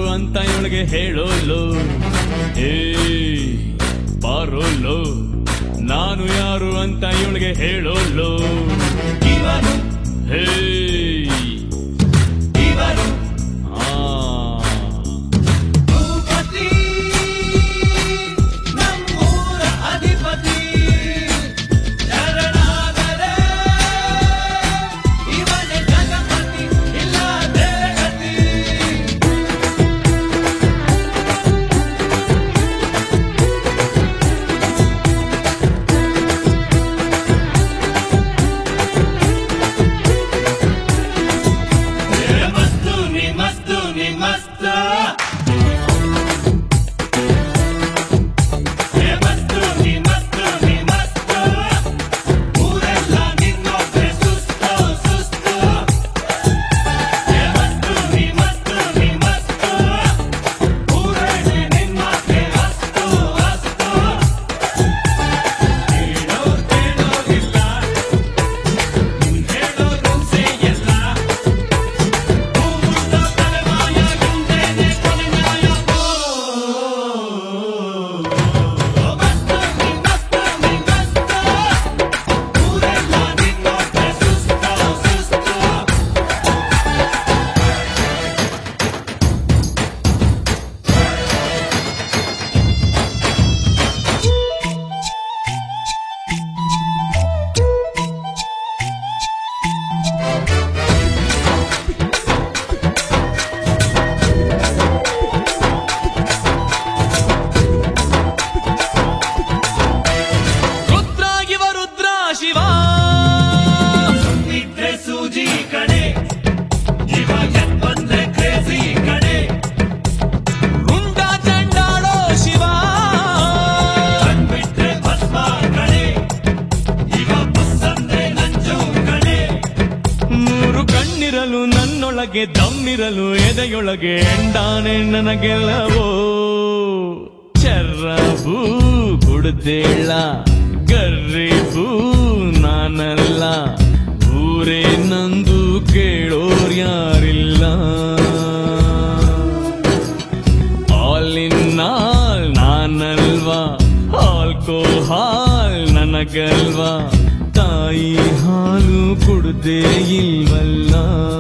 ಅಂತ ಇವಳಿಗೆ ಹೇಳೋಲ್ಲೋ ಹೇ ಬಾರೋಲ್ಲೋ ನಾನು ಯಾರು ಅಂತ ಇವಳಿಗೆ ಹೇಳೋಲ್ಲೋ ಇವರು ಹೇ ಇವರು ಆ ಭೂಪತಿ ನಮ್ಮೂರ ಅಧಿಪತಿ ಶರಣಾದರೆ ಇವನೇ ಜಗಪತಿ ಇಲ್ಲ ಬೇರೆ ಗತಿ ಏ ಮಸ್ತು ನೀ ಮಸ್ತು ನೀ ಮಸ್ತ ಏ ಮಸ್ತು ನೀ ಮಸ್ತು ನೀ ಮಸ್ತ ಊರೆಲ್ಲ ನಿನ್ನೊಬ್ಬೆ ಸುಸ್ತು ಸುಸ್ತು ಏ ಮಸ್ತು ನೀ ಮಸ್ತು ನೀ ಮಸ್ತ ಊರೇ ನಿನ್ನೊಬ್ಬೆ ಅಸ್ತು ಅಸ್ತು ಹೇಳೋ ಕೇಳೋದಿಲ್ಲ ಹೇಳೋದು ಸೇಯಲ್ಲ ರುದ್ರ ಇವ ರುದ್ರ ಶಿವ ನಿದ್ರೆ ಸೂಜಿ ಕಡೆ ಇವಾಗ ಬಂದ್ರೆ ಕ್ರೇಜಿ ಕಡೆ ರುಂಡ ಚಂಡಾಳೋ ಶಿವ ಕಣ್ಬಿಟ್ರೆ ಭಸ್ಮ ಕಡೆ ಇವ ಬಸ್ಸಂದ್ರೆ ನಂಜು ಕಡೆ ಮೂರು ಕಣ್ಣಿರಲು ನನ್ನೊಳಗೆ ದಮ್ಮಿರಲು ಎದೆಯೊಳಗೆ ಎಂಡಾನೆ ನನಗೆಲ್ಲವೋ ಚರ್ರಬೂ ಕುಡ್ದೇಳ ಗರ್ರಿಬೂ ನಾನಲ್ಲ ಊರೇ ನಂದು ಕೇಳೋರ್ಯಾರಿಲ್ಲ ಆಲ್ ಇನ್ ಆಲ್ ನಾನಲ್ವಾ ಆಲ್ಕೋಹಾಲ್ ನನಗಲ್ವಾ ತಾಯಿ ಹಾಲು ಕುಡ್ದೇ ಇಲ್ವಲ್ಲ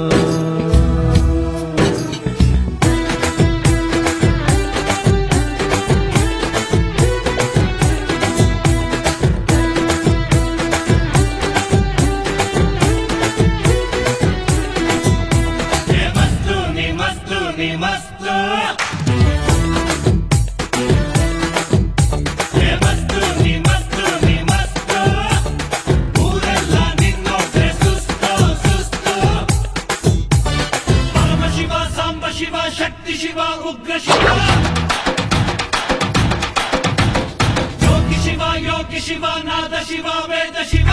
ಏ ಮಸ್ತು ನೀ ಮಸ್ತು ನೀ ಮಸ್ತು ಏ ಮಸ್ತು ನೀ ಮಸ್ತು ನೀ ಮಸ್ತು ಊರೆಲ್ಲ ನಿನ್ನೊಬ್ಬೆ ಸುಸ್ತು ಸುಸ್ತು ಪರಮ ಶಿವ ಸಾಂಬ ಶಿವ ಶಕ್ತಿ ಶಿವ ಉಗ್ರ ಶಿವ ಯೋಗಿ ಶಿವ ಯೋಗಿ ಶಿವ ನಾದ ಶಿವ ವೇದ ಶಿವ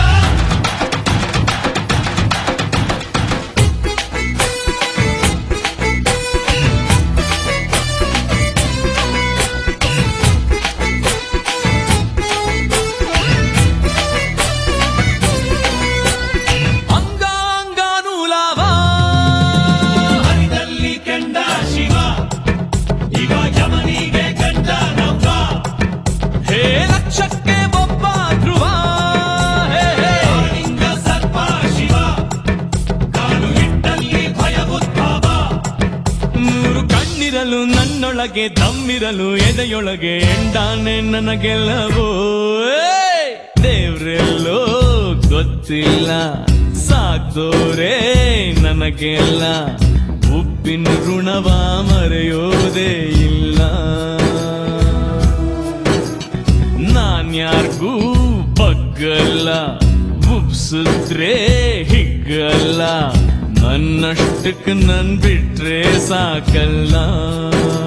ಅಂಗಾಂಗಾನು ಲಾಭ ಹರಿದಲ್ಲಿ ಕೆಂಡ ಶಿವ ಇವ ಯಮನಿಗೆ ಗಂಡ ನವ್ವ ಹೇ ಲಕ್ಷಕ್ಕೆ ಒಬ್ಬ ಧ್ರುವ ಹೇ ಹೇ ಕಾಳಿಂಗ ಸರ್ಪ ಶಿವ ಕಾಲು ಇಟ್ಟಲ್ಲಿ ಭಯ ಉದ್ಭವ ಮೂರು ಕಣ್ಣಿರಲು ನನ್ನೊಳಗೆ ದಮ್ಮಿರಲು ಎದೆಯೊಳಗೆ ಎಂಡಾನೆ ನನಗೆಲ್ಲವೋ ಏಯ್! ದೇವ್ರೆಲ್ಲೋ ಗೊತ್ತಿಲ್ಲ ಸಾಕ್ದೋರೇ ನನಗೆಲ್ಲ ಉಪ್ಪಿನ ಋಣವ ಮರೆಯೋದೇ ಇಲ್ಲ ನಾನ್ಯಾರ್ಗೂ ಬಗ್ಗಲ್ಲ ಉಪ್ಸಿದ್ರೆ ಹಿಗ್ಗಲ್ಲ ನನ್ನಷ್ಟಕ್ಕೆ ನನ್ ಬಿಟ್ರೆ ಸಾಕಲ್ಲ